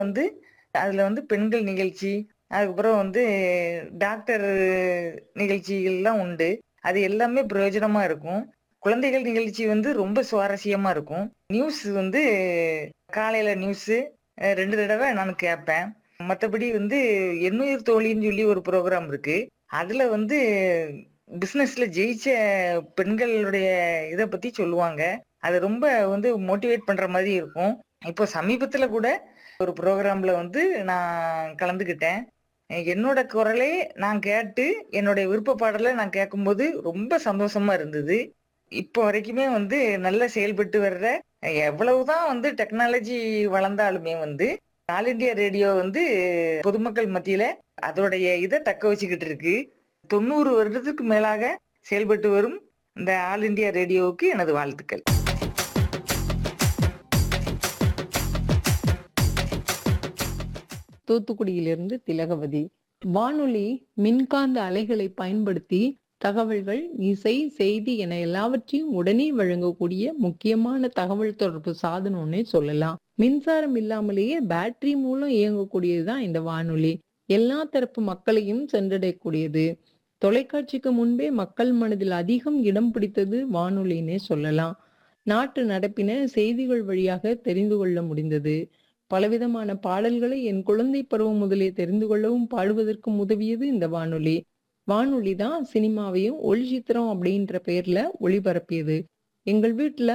வந்து அதுல வந்து பெண்கள் நிகழ்ச்சி, அதுக்கப்புறம் வந்து டாக்டர் நிகழ்ச்சிகள்லாம் உண்டு. அது எல்லாமே பிரயோஜனமா இருக்கும். குழந்தைகள் நிகழ்ச்சி வந்து ரொம்ப சுவாரஸ்யமா இருக்கும். நியூஸ் வந்து காலையில நியூஸு அ 2 தடவ நான் கேட்பேன். மத்தபடி வந்து எண்ணுயிர் தோழின்னு சொல்லி ஒரு ப்ரோகிராம் இருக்கு. அதுல வந்து பிசினஸ்ல ஜெயிச்ச பெண்களுடைய இத பத்தி சொல்லுவாங்க. அது ரொம்ப வந்து மோட்டிவேட் பண்ற மாரி இருக்கும். இப்போ சமீபத்தில கூட ஒரு ப்ரோகிராம்ல வந்து நான் கலந்துக்கிட்டேன். என்னோட குரலே நான் கேட்டு, என்னுடைய விருப்ப பாடல நான் கேட்கும்போது ரொம்ப சந்தோஷமா இருந்தது. இப்போ வரைக்குமே வந்து நல்லா செயல்பட்டு வர்ற எவ்வளவுதான் வந்து டெக்னாலஜி வளர்ந்தாலுமே வந்து, ஆல் இண்டியா ரேடியோ வந்து பொதுமக்கள் மத்தியில அதோடைய இத தக்க வச்சுக்கிட்டு இருக்கு. 90 வருடத்துக்கு மேலாக செயல்பட்டு வரும் இந்த ஆல் இண்டியா ரேடியோவுக்கு எனது வாழ்த்துக்கள். தூத்துக்குடியிலிருந்து திலகவதி. வானொலி மின்காந்த அலைகளை பயன்படுத்தி தகவல்கள், இசை, செய்தி என எல்லாவற்றையும் உடனே வழங்கக்கூடிய முக்கியமான தகவல் தொடர்பு சாதனம்னே சொல்லலாம். மின்சாரம் இல்லாமலேயே பேட்டரி மூலம் இயங்கக்கூடியது தான் இந்த வானொலி. எல்லா தரப்பு மக்களையும் சென்றடையக்கூடியது. தொலைக்காட்சிக்கு முன்பே மக்கள் மனதில் அதிகம் இடம் பிடித்தது வானொலின்னே சொல்லலாம். நாட்டு நடப்பின செய்திகள் வழியாக தெரிந்து கொள்ள முடிந்தது. பலவிதமான பாடல்களை என் குழந்தை பருவம் முதலே தெரிந்து கொள்ளவும், பாடுவதற்கும் உதவியது இந்த வானொலி. வானொலி தான் சினிமாவையும் ஒளிச்சித்திரம் அப்படின்ற பெயர்ல ஒளிபரப்பியது. எங்கள் வீட்ல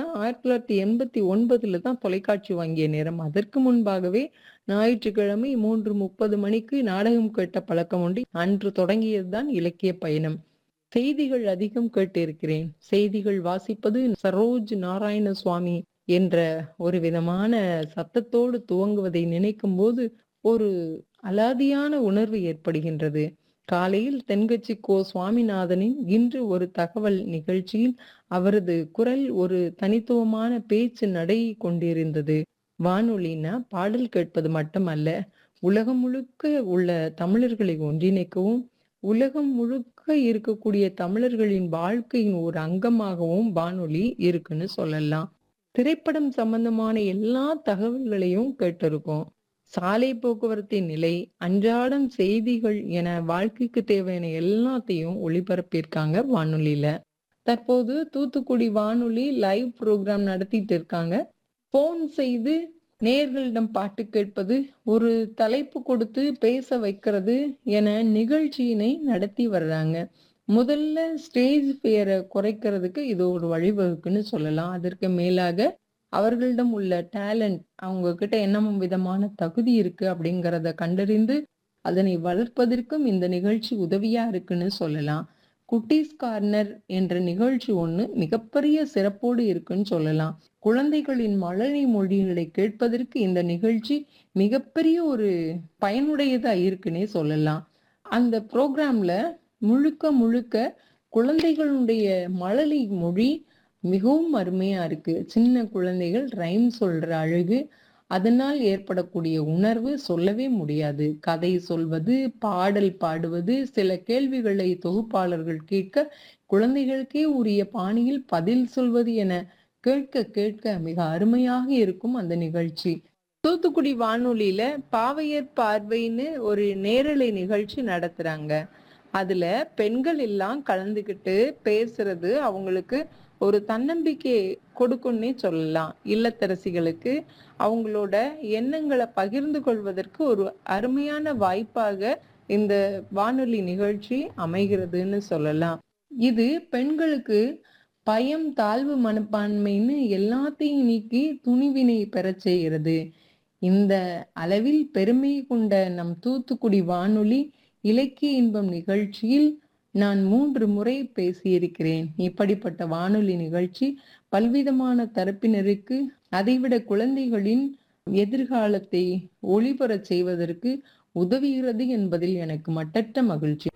1989ல தான் தொலைக்காட்சி வாங்கிய நேரம். அதற்கு முன்பாகவே ஞாயிற்றுக்கிழமை 3:30 மணிக்கு நாடகம் கேட்ட பழக்கம் உண்டு. அன்று தொடங்கியது தான் இலக்கிய பயணம். செய்திகள் அதிகம் கேட்டிருக்கிறேன். செய்திகள் வாசிப்பது சரோஜ் நாராயண சுவாமி என்ற ஒரு விதமான சத்தத்தோடு துவங்குவதை நினைக்கும்போது, ஒரு அலாதியான உணர்வு ஏற்படுகின்றது. காலையில் தென்கட்சி கோ. சுவாமிநாதனின் இன்று ஒரு தகவல் நிகழ்ச்சியில் அவரது குரல் ஒரு தனித்துவமான பேச்சு நடை கொண்டிருந்தது. வானொலின்னா பாடல் கேட்பது மட்டுமல்ல, உலகம் முழுக்க உள்ள தமிழர்களை ஒன்றிணைக்கவும், உலகம் முழுக்க இருக்கக்கூடிய தமிழர்களின் வாழ்க்கையின் ஒரு அங்கமாகவும் வானொலி இருக்குன்னு சொல்லலாம். திரைப்படம் சம்பந்தமான எல்லா தகவல்களையும் கேட்டிருக்கோம். சாலை போக்குவரத்தின் நிலை, அன்றாடம் செய்திகள் என வாழ்க்கைக்கு தேவையான எல்லாத்தையும் ஒளிபரப்பியிருக்காங்க வானொலியில. தற்போது தூத்துக்குடி வானொலி லைவ் புரோகிராம் நடத்திட்டு இருக்காங்க. ஃபோன் செய்து நேயர்களிடம் பாட்டு கேட்பது, ஒரு தலைப்பு கொடுத்து பேச வைக்கிறது என நிகழ்ச்சியினை நடத்தி வர்றாங்க. முதல்ல ஸ்டேஜ் ஃபியர குறைக்கிறதுக்கு இது ஒரு வழிவகுக்குன்னு சொல்லலாம். அதற்கு மேலாக அவர்களிடம் உள்ள டேலண்ட், அவங்க கிட்ட என்ன விதமான தகுதி இருக்கு அப்படிங்கிறத கண்டறிந்து, அதனை வளர்ப்பதற்கும் இந்த நிகழ்ச்சி உதவியா இருக்குன்னு சொல்லலாம். குட்டீஸ் கார்னர் என்ற நிகழ்ச்சி ஒண்ணு மிகப்பெரிய சிறப்போடு இருக்குன்னு சொல்லலாம். குழந்தைகளின் மழலை மொழிகளை கேட்பதற்கு இந்த நிகழ்ச்சி மிகப்பெரிய ஒரு பயனுடையதா இருக்குன்னே சொல்லலாம். அந்த புரோகிராம்ல முழுக்க முழுக்க குழந்தைகளுடைய மழலை மொழி மிகவும் அருமையா இருக்கு. சின்ன குழந்தைகள் ரைம் சொல்ற அழகு, அதனால் ஏற்படக்கூடிய உணர்வு சொல்லவே முடியாது. கதை சொல்வது, பாடல் பாடுவது, சில கேள்விகளை தொகுப்பாளர்கள் கேட்க, குழந்தைகளுக்கே உரிய பாணியில் பதில் சொல்வது என கேட்க கேட்க மிக அருமையாக இருக்கும் அந்த நிகழ்ச்சி. தூத்துக்குடி வானொலியில பாவையர் பார்வைன்னு ஒரு நேரலை நிகழ்ச்சி நடத்துறாங்க. அதுல பெண்கள் எல்லாம் கலந்துக்கிட்டு பேசுறது அவங்களுக்கு ஒரு தன்னம்பிக்கை கொடுக்கும்னே சொல்லலாம். இல்லத்தரசிகளுக்கு அவங்களோட எண்ணங்கள பகிர்ந்து கொள்வதற்கு ஒரு அருமையான வாய்ப்பாக இந்த வானொலி நிகழ்ச்சி அமைகிறதுன்னு சொல்லலாம். இது பெண்களுக்கு பயம், தாழ்வு மனப்பான்மைன்னு எல்லாத்தையும் நீக்கி துணிவினை பெறச் செய்கிறது. இந்த அளவில் பெருமை கொண்ட நம் தூத்துக்குடி வானொலி இலக்கிய இன்பம் நிகழ்ச்சியில் நான் 3 முறை பேசியிருக்கிறேன். இப்படிப்பட்ட வானொலி நிகழ்ச்சி பல்விதமான தரப்பினருக்கு, அதைவிட குழந்தைகளின் எதிர்காலத்தை ஒளிபரச் செய்வதற்கு உதவுகிறது என்பதில் எனக்கு மட்டற்ற மகிழ்ச்சி.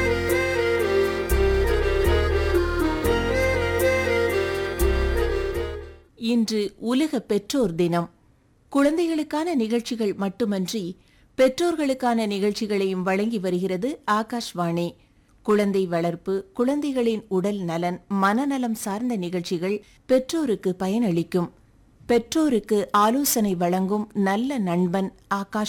இன்று உலக பெற்றோர் தினம். குழந்தைகளுக்கான நிகழ்ச்சிகள் மட்டுமன்றி, பெற்றோர்களுக்கான நிகழ்ச்சிகளையும் வழங்கி வருகிறது ஆகாஷ்வாணி. குழந்தை வளர்ப்பு, குழந்தைகளின் உடல் நலன், மனநலம் சார்ந்த நிகழ்ச்சிகள் பெற்றோருக்கு பயனளிக்கும். பெற்றோருக்கு ஆலோசனை வழங்கும் நல்ல நண்பன் ஆகாஷ்